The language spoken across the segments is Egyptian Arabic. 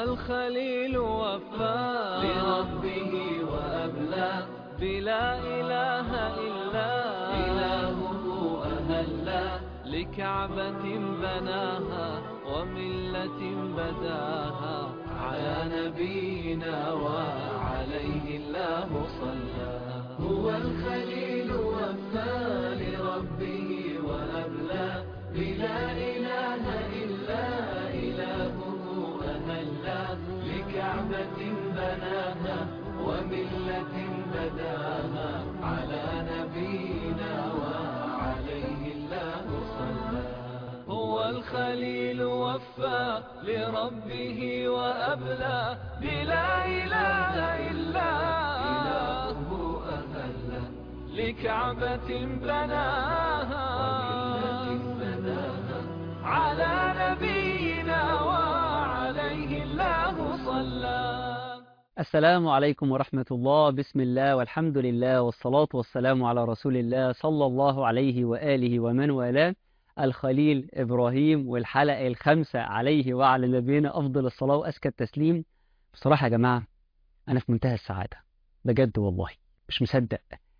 الخليل وفى لربه وأبلى بلا إله إلا إلهه أهلا لكعبة بناها وملة بداها على نبينا وعليه الله صلى هو الخليل وفى لربه وأبلى بلا إله إلا إلهه أهلا لكعبة بناها وملة بداها على نبينا وعليه الله صلى هو الخليل وفى لربه وأبلى بلا إله إلا إلهه أهلا لكعبة بناها بداها على نبينا وعليه الله صلى السلام عليكم ورحمة الله بسم الله والحمد لله والصلاة والسلام على رسول الله صلى الله عليه وآله ومن والاه الخليل إبراهيم والحلقة الخامسة عليه وعلى نبينا أفضل الصلاة وأزكى التسليم بصراحة يا جماعة أنا في منتهى السعادة بجد والله مش مصدق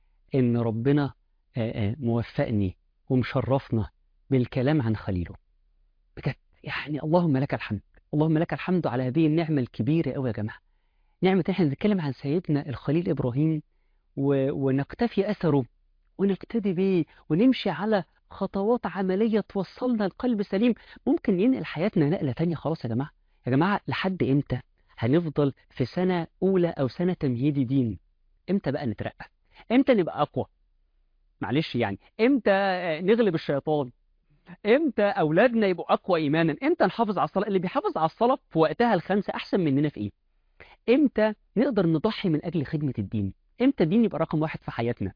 إن ربنا آه، آه، موفقني ومشرفنا بالكلام عن خليله بجد يعني اللهم لك الحمد اللهم لك الحمد على هذه النعمة الكبيرة أوي يا جماعة نعمة إن احنا نتكلم عن سيدنا الخليل إبراهيم و... ونقتفي أثره ونقتدي بيه ونمشي على خطوات عملية توصلنا لقلب سليم ممكن ينقل حياتنا نقلة تانية خلاص يا جماعة يا جماعة لحد إمتى هنفضل في سنة أولى أو سنة تمهيدي دين إمتى بقى نترقى إمتى نبقى أقوى معلش يعني إمتى آه، نغلب الشيطان إمتى أولادنا يبقوا أقوى إيمانا إمتى نحافظ على الصلاة اللي بيحافظ على الصلاة في وقتها الخمسة أحسن مننا في إيه امتى نقدر نضحي من اجل خدمة الدين امتى الدين يبقى رقم واحد في حياتنا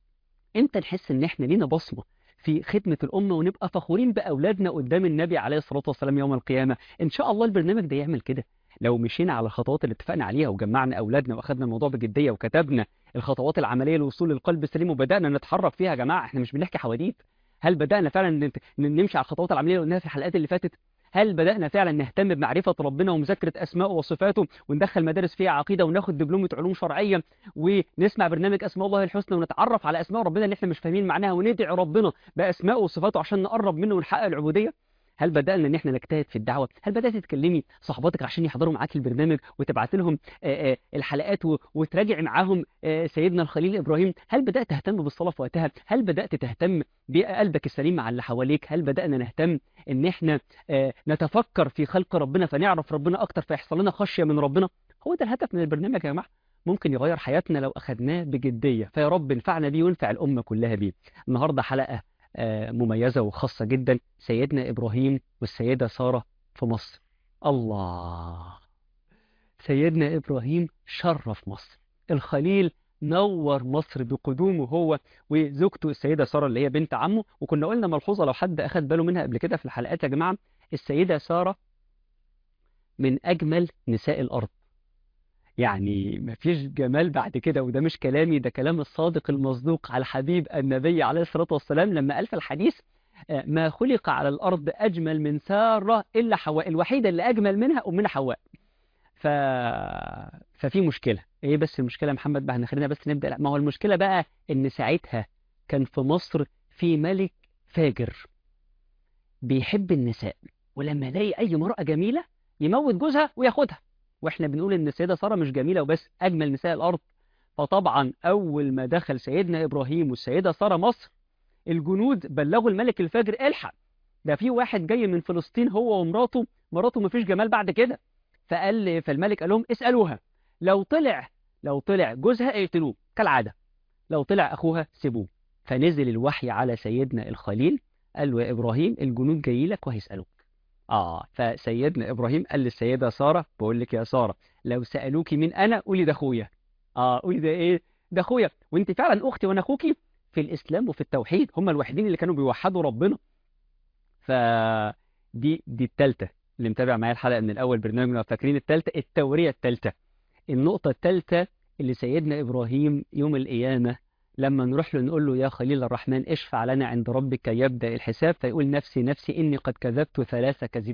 امتى نحس ان احنا لينا بصمة في خدمة الأمة ونبقى فخورين بأولادنا قدام النبي عليه الصلاة والسلام يوم القيامة إن شاء الله البرنامج ده يعمل كده لو مشينا على الخطوات اللي اتفقنا عليها وجمعنا أولادنا وأخدنا الموضوع بجدية وكتبنا الخطوات العملية للوصول للقلب السليم وبدأنا نتحرك فيها يا جماعة احنا مش بنحكي حواديت هل بدأنا فعلا نت- نمشي على الخطوات العملية اللي قلناها في الحلقات اللي فاتت هل بدأنا فعلا نهتم بمعرفة ربنا ومذاكرة أسمائه وصفاته وندخل مدارس فيها عقيدة وناخد دبلومة علوم شرعية ونسمع برنامج أسماء الله الحسنى ونتعرف على أسماء ربنا اللي احنا مش فاهمين معناها وندعي ربنا بأسمائه وصفاته عشان نقرب منه ونحقق العبودية هل بدأنا ان احنا نجتهد في الدعوة هل بدأت تكلمي صحباتك عشان يحضروا معاك البرنامج وتبعت لهم آه، آه، الحلقات و- وتراجع معاهم آه، سيدنا الخليل إبراهيم هل بدأت تهتم بالصلاة في وقتها هل بدأت تهتم بقلبك السليم مع اللي حواليك هل بدأنا نهتم ان احنا آه، نتفكر في خلق ربنا فنعرف ربنا اكتر فيحصل لنا خشية من ربنا هو ده الهدف من البرنامج يا جماعة ممكن يغير حياتنا لو أخدناه بجدية فيا رب انفعنا بيه وانفع الأمة كلها بيه النهاردة حلقة آه، مميزة وخاصة جدا سيدنا إبراهيم والسيدة سارة في مصر الله سيدنا إبراهيم شرف مصر الخليل نور مصر بقدومه هو وزوجته السيدة سارة اللي هي بنت عمه وكنا قلنا ملحوظة لو حد أخد باله منها قبل كده في الحلقات يا جماعة السيدة سارة من أجمل نساء الأرض يعني مفيش جمال بعد كده وده مش كلامي ده كلام الصادق المصدوق على حبيب النبي عليه الصلاة والسلام لما قال في الحديث آه، ما خلق على الأرض أجمل من سارة إلا حواء الوحيدة اللي أجمل منها أمنا حواء ف... ففي مشكلة إيه بس المشكلة يا محمد بقى خلينا بس نبدأ لا، ما هو المشكلة بقى إن ساعتها كان في مصر في ملك فاجر بيحب النساء ولما يلاقي أي امرأة جميلة يموت جوزها وياخدها واحنا بنقول ان السيدة سارة مش جميلة وبس اجمل نساء الارض فطبعا اول ما دخل سيدنا ابراهيم والسيدة سارة مصر الجنود بلغوا الملك الفاجر الحق ده في واحد جاي من فلسطين هو ومراته مراته مفيش جمال بعد كده فقال فالملك قال لهم اسألوها لو طلع لو طلع جوزها اقتلوه كالعادة لو طلع اخوها سيبوه فنزل الوحي على سيدنا الخليل قال له يا ابراهيم الجنود جاي لك وهيسألوك اه فسيدنا ابراهيم قال للسيده ساره بقول لك يا ساره لو سالوكي مين انا قولي ده اخويا اه قولي ده ايه ده اخويا وانت فعلا اختي وانا اخوكي في الاسلام وفي التوحيد هم الوحيدين اللي كانوا بيوحدوا ربنا ف دي دي الثالثه اللي متابع معايا الحلقه من الاول برنامج لو فاكرين الثالثه التوريه الثالثه النقطه الثالثه اللي سيدنا ابراهيم يوم القيامه لما نروح له نقول له يا خليل الرحمن اشفع لنا عند ربك يبدأ الحساب فيقول نفسي نفسي إني قد كذبت ثلاث كذبات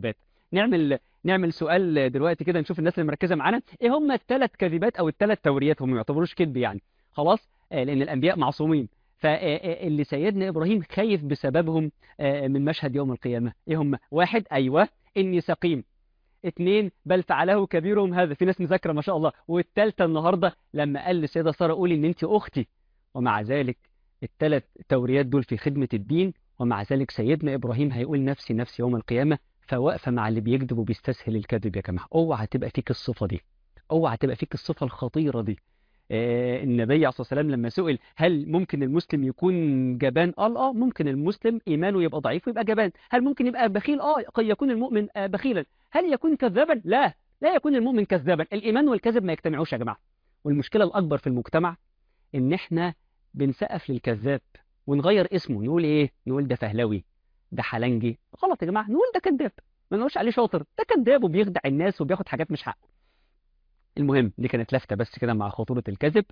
نعمل نعمل سؤال دلوقتي كده نشوف الناس اللي مركزه معانا ايه هم الثلاث كذبات او الثلاث توريات هم ما يعتبروش كذب يعني خلاص آه، لان الانبياء معصومين فاللي سيدنا ابراهيم خايف بسببهم آه، من مشهد يوم القيامه ايه هم واحد ايوه اني سقيم اتنين بل فعله كبيرهم هذا في ناس مذاكره ما شاء الله والثالثه النهارده لما قال للسيده ساره قولي ان انت اختي ومع ذلك الثلاث توريات دول في خدمه الدين ومع ذلك سيدنا ابراهيم هيقول نفسي نفسي يوم القيامه فواقفه مع اللي بيكذب وبيستسهل الكذب يا جماعه اوعى تبقى فيك الصفه دي اوعى تبقى فيك الصفه الخطيره دي آه، النبي عليه الصلاه والسلام لما سئل هل ممكن المسلم يكون جبان قال اه ممكن المسلم ايمانه يبقى ضعيف ويبقى جبان هل ممكن يبقى بخيل اه قد يكون المؤمن آه، بخيلا هل يكون كذابا لا لا يكون المؤمن كذابا الايمان والكذب ما يجتمعوش يا جماعه والمشكله الاكبر في المجتمع ان احنا بنسقف للكذاب ونغير اسمه نقول ايه نقول ده فهلوي ده حلنجي غلط يا جماعه نقول ده كذاب ما نقولش عليه شاطر ده كذاب وبيخدع الناس وبياخد حاجات مش حقه المهم دي كانت لفتة بس كده مع خطورة الكذب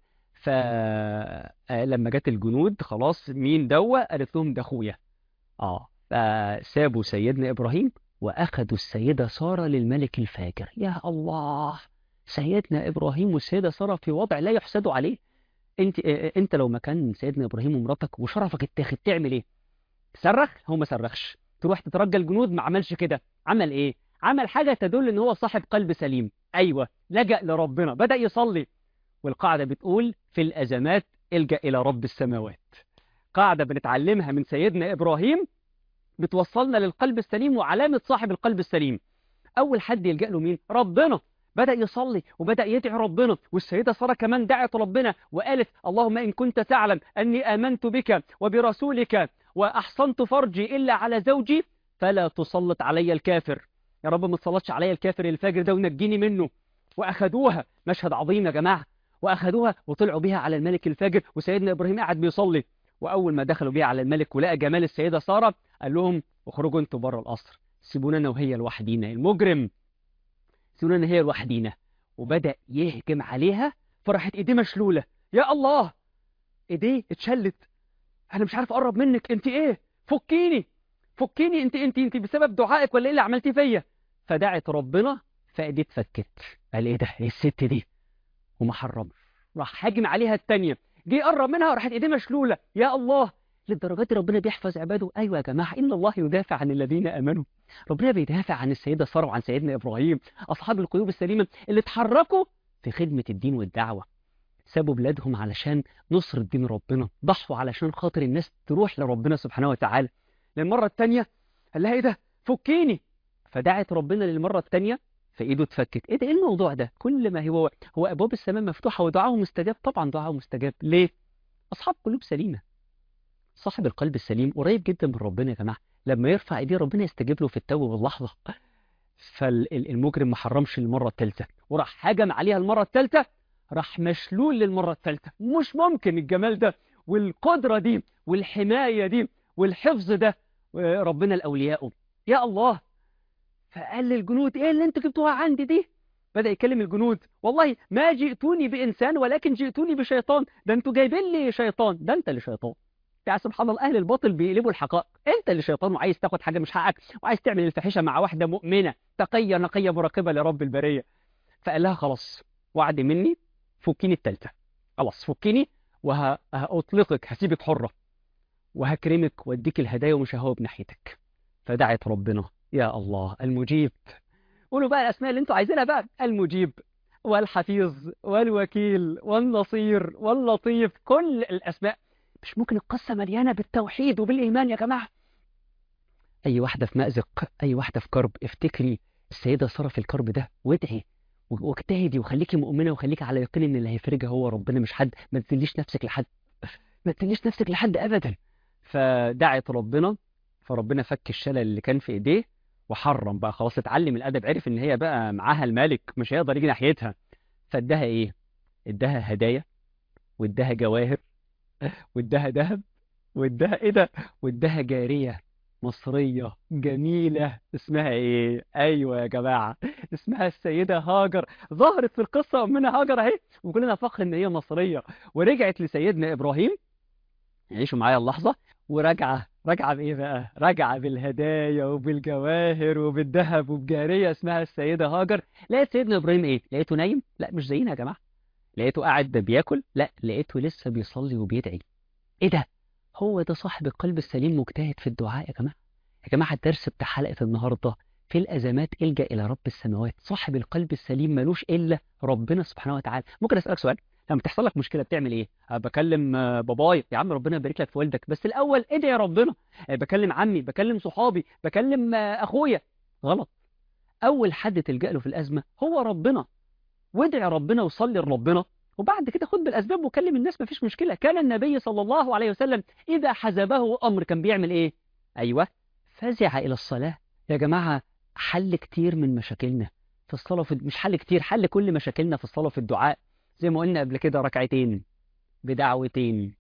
فلما جت الجنود خلاص مين دوا قالت لهم ده اخويا اه فسابوا سيدنا ابراهيم واخدوا السيدة سارة للملك الفاجر يا الله سيدنا ابراهيم والسيدة سارة في وضع لا يحسد عليه انت آه، انت لو مكان سيدنا ابراهيم ومراتك وشرفك اتاخد تعمل ايه تصرخ هو ما صرخش تروح تترجى الجنود ما عملش كده عمل ايه عمل حاجة تدل ان هو صاحب قلب سليم ايوه لجأ لربنا بدأ يصلي والقاعدة بتقول في الأزمات الجأ إلى رب السماوات قاعدة بنتعلمها من سيدنا إبراهيم بتوصلنا للقلب السليم وعلامة صاحب القلب السليم أول حد يلجأ له مين؟ ربنا بدأ يصلي وبدأ يدعي ربنا والسيدة سارة كمان دعت ربنا وقالت اللهم إن كنت تعلم أني آمنت بك وبرسولك وأحصنت فرجي إلا على زوجي فلا تسلط علي الكافر يا رب ما تسلطش عليا الكافر الفاجر ده ونجيني منه واخدوها مشهد عظيم يا جماعه واخدوها وطلعوا بيها على الملك الفاجر وسيدنا ابراهيم قاعد بيصلي واول ما دخلوا بيها على الملك ولقى جمال السيده ساره قال لهم اخرجوا انتوا بره القصر سيبونا انا وهي لوحدينا المجرم سيبونا انا هي لوحدينا وبدا يهجم عليها فراحت ايديه مشلوله يا الله ايديه اتشلت انا مش عارف اقرب منك انت ايه فكيني فكيني انت انت انت بسبب دعائك ولا ايه اللي عملتيه فيا فدعت ربنا فايديه اتفكت قال ايه ده ايه الست دي وما حرمش راح هاجم عليها التانية جه قرب منها وراحت ايديه مشلوله يا الله للدرجات دي ربنا بيحفظ عباده ايوه يا جماعه ان الله يدافع عن الذين امنوا ربنا بيدافع عن السيده ساره وعن سيدنا ابراهيم اصحاب القلوب السليمه اللي اتحركوا في خدمه الدين والدعوه سابوا بلادهم علشان نصر دين ربنا ضحوا علشان خاطر الناس تروح لربنا سبحانه وتعالى للمره الثانيه قال لها ايه ده فكيني فدعت ربنا للمره الثانيه فايده اتفكت ايه ده ايه الموضوع ده كل ما هو هو ابواب السماء مفتوحه ودعاءه مستجاب طبعا دعاءه مستجاب ليه اصحاب قلوب سليمه صاحب القلب السليم قريب جدا من ربنا يا جماعه لما يرفع ايديه ربنا يستجيب له في التو باللحظه فالمجرم ما حرمش المره الثالثه وراح هجم عليها المره الثالثه راح مشلول للمره الثالثه مش ممكن الجمال ده والقدره دي والحمايه دي والحفظ ده ربنا الاولياء يا الله فقال للجنود ايه اللي انتوا جبتوها عندي دي بدأ يكلم الجنود والله ما جئتوني بإنسان ولكن جئتوني بشيطان ده انتوا جايبين لي شيطان ده انت اللي شيطان يا سبحان الله أهل الباطل بيقلبوا الحقائق انت اللي شيطان وعايز تاخد حاجة مش حقك وعايز تعمل الفاحشة مع واحدة مؤمنة تقية نقية مراقبة لرب البرية فقال لها خلاص وعد مني فكيني التالتة خلاص فكيني وهأطلقك هسيبك حرة وهكرمك واديك الهدايا ومش ههوب ناحيتك فدعت ربنا يا الله المجيب قولوا بقى الأسماء اللي انتوا عايزينها بقى المجيب والحفيظ والوكيل والنصير واللطيف كل الأسماء مش ممكن القصة مليانة بالتوحيد وبالإيمان يا جماعة أي واحدة في مأزق أي واحدة في كرب افتكري السيدة سارة في الكرب ده وادعي واجتهدي وخليكي مؤمنة وخليكي على يقين إن اللي هيفرجها هو ربنا مش حد ما تدليش نفسك لحد ما تدليش نفسك لحد أبدا فدعت ربنا فربنا فك الشلل اللي كان في ايديه وحرم بقى خلاص اتعلم الادب عرف ان هي بقى معاها الملك مش هيقدر يجي ناحيتها فاداها ايه اداها هدايا واداها جواهر واداها ذهب واداها ايه ده واداها جاريه مصريه جميله اسمها ايه ايوه يا جماعه اسمها السيده هاجر ظهرت في القصه امنا هاجر اهي وكلنا فخر ان هي مصريه ورجعت لسيدنا ابراهيم عيشوا معايا اللحظه وراجعه راجعة بإيه بقى؟ راجعة بالهدايا وبالجواهر وبالذهب وبجارية اسمها السيدة هاجر لقيت سيدنا إبراهيم إيه؟ لقيته نايم؟ لا مش زينا يا جماعة لقيته قاعد بياكل؟ لا لقيته لسه بيصلي وبيدعي إيه ده؟ هو ده صاحب القلب السليم مجتهد في الدعاء يا جماعة يا جماعة الدرس بتاع حلقة النهاردة في الأزمات الجأ إلى رب السماوات صاحب القلب السليم ملوش إلا ربنا سبحانه وتعالى ممكن أسألك سؤال لما تحصل لك مشكلة بتعمل إيه أه بكلم آه، بابايا يا عم ربنا يبارك لك في والدك بس الأول ادعي ربنا أه بكلم عمي بكلم صحابي بكلم آه، أخويا غلط أول حد تلجأ له في الأزمة هو ربنا وادعي ربنا وصلي لربنا وبعد كده خد بالأسباب وكلم الناس مفيش مشكلة كان النبي صلى الله عليه وسلم إذا حزبه أمر كان بيعمل إيه أيوة فزع إلى الصلاة يا جماعة حل كتير من مشاكلنا في الصلاة في مش حل كتير حل كل مشاكلنا في الصلاة في الدعاء زي ما قلنا قبل كده ركعتين بدعوتين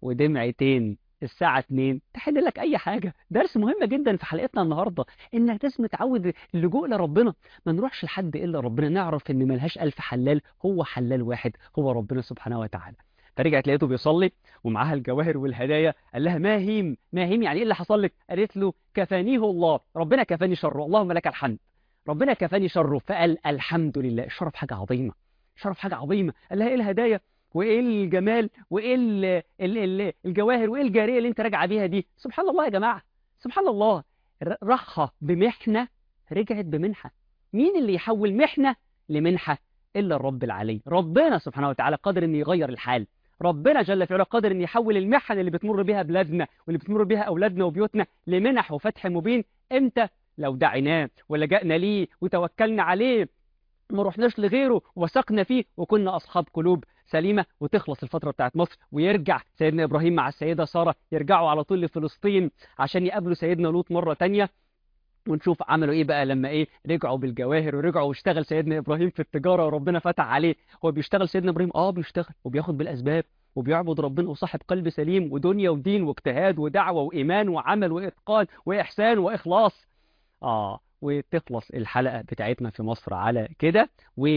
ودمعتين الساعة 2 تحل لك أي حاجة درس مهم جدا في حلقتنا النهاردة إنك لازم نتعود اللجوء لربنا ما نروحش لحد إلا ربنا نعرف إن ملهاش ألف حلال هو حلال واحد هو ربنا سبحانه وتعالى فرجعت لقيته بيصلي ومعاها الجواهر والهدايا قال لها ما هيم ما هيم يعني ايه اللي حصل لك قالت له كفانيه الله ربنا كفاني شره اللهم لك الحمد ربنا كفاني شره فقال الحمد لله الشرف حاجة عظيمة شرف حاجة عظيمة قال لها ايه الهدايا وايه الجمال وايه ال ال ال الجواهر وايه الجارية اللي انت راجعه بيها دي سبحان الله يا جماعة سبحان الله ر- رخى بمحنة رجعت بمنحة مين اللي يحول محنة لمنحة إلا الرب العلي ربنا سبحانه وتعالى قادر أن يغير الحال ربنا جل في علاه قادر أن يحول المحن اللي بتمر بها بلادنا واللي بتمر بها أولادنا وبيوتنا لمنح وفتح مبين إمتى لو دعيناه ولجأنا ليه وتوكلنا عليه ما رحناش لغيره وثقنا فيه وكنا أصحاب قلوب سليمة وتخلص الفترة بتاعت مصر ويرجع سيدنا إبراهيم مع السيدة سارة يرجعوا على طول لفلسطين عشان يقابلوا سيدنا لوط مرة تانية ونشوف عملوا ايه بقى لما ايه رجعوا بالجواهر ورجعوا واشتغل سيدنا ابراهيم في التجاره وربنا فتح عليه هو بيشتغل سيدنا ابراهيم اه بيشتغل وبياخد بالاسباب وبيعبد ربنا وصاحب قلب سليم ودنيا ودين واجتهاد ودعوه وايمان وعمل واتقان واحسان واخلاص اه وتخلص الحلقه بتاعتنا في مصر على كده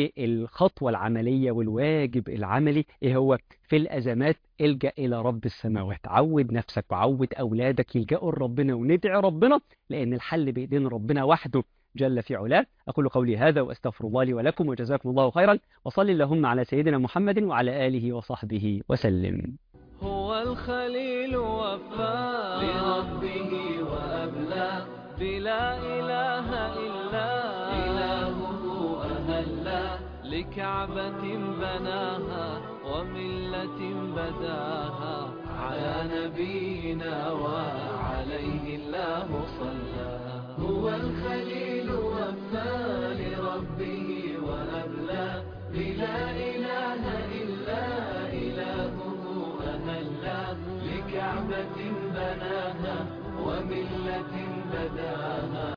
والخطوه العمليه والواجب العملي ايه هو في الازمات الجا الى رب السماوات عود نفسك وعود اولادك يلجأوا لربنا وندعي ربنا لأن الحل بإيدين ربنا وحده جل في علاه أقول قولي هذا وأستغفر الله لي ولكم وجزاكم الله خيرا وصلي اللهم على سيدنا محمد وعلى آله وصحبه وسلم هو الخليل وفاء لربه وأبلى بلا إله إلا إلهه أهلا لكعبة بناها وملة بداها على نبينا وعليه الله صلى هو الخليل وفى لربه وأبلى بلا إله إلا إلهه أهلا لكعبة بناها وملة بداها